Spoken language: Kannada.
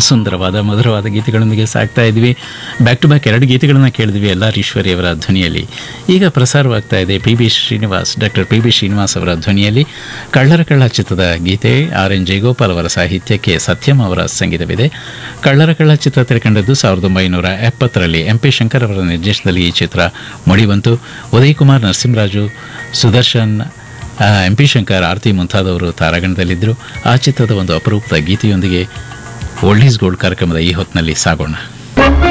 ಸುಂದರವಾದ ಮಧುರವಾದ ಗೀತೆಗಳೊಂದಿಗೆ ಸಾಕ್ತಾ ಇದ್ವಿ ಬ್ಯಾಕ್ ಟು ಬ್ಯಾಕ್ ಎರಡು ಗೀತೆಗಳನ್ನು ಕೇಳಿದ್ವಿ ಎಲ್ಲ ಈಶ್ವರಿಯವರ ಧ್ವನಿಯಲ್ಲಿ ಈಗ ಪ್ರಸಾರವಾಗ್ತಾ ಇದೆ P B Srinivas doctor P B Srinivas ಅವರ ಧ್ವನಿಯಲ್ಲಿ ಕಳ್ಳರ ಕಳ್ಳ ಚಿತ್ರದ ಗೀತೆ ಆರ್ ಎನ್ ಜಯಗೋಪಾಲ್ ಅವರ ಸಾಹಿತ್ಯಕ್ಕೆ ಸತ್ಯಂ ಅವರ ಸಂಗೀತವಿದೆ ಕಳ್ಳರ ಕಳ್ಳ ಚಿತ್ರ ತೆರೆಕಂಡದ್ದು ಸಾವಿರದ ಒಂಬೈನೂರ ಎಪ್ಪತ್ತರಲ್ಲಿ ಎಂ ಪಿ ಶಂಕರ್ ಅವರ ನಿರ್ದೇಶನದಲ್ಲಿ ಈ ಚಿತ್ರ ಮೂಡಿಬಂತು ಉದಯ್ ಕುಮಾರ್ ನರಸಿಂಹರಾಜು ಸುದರ್ಶನ್ ಎಂ ಪಿ ಶಂಕರ್ ಆರತಿ ಮುಂತಾದವರು ತಾರಾಗಣದಲ್ಲಿದ್ದರು ಆ ಚಿತ್ರದ ಒಂದು ಅಪರೂಪದ ಗೀತೆಯೊಂದಿಗೆ ಓಲ್ಡ್ ಈಸ್ ಗೋಲ್ಡ್ ಕಾರ್ಯಕ್ರಮದ ಈ ಹೊತ್ತಿನಲ್ಲಿ ಸಾಗೋಣ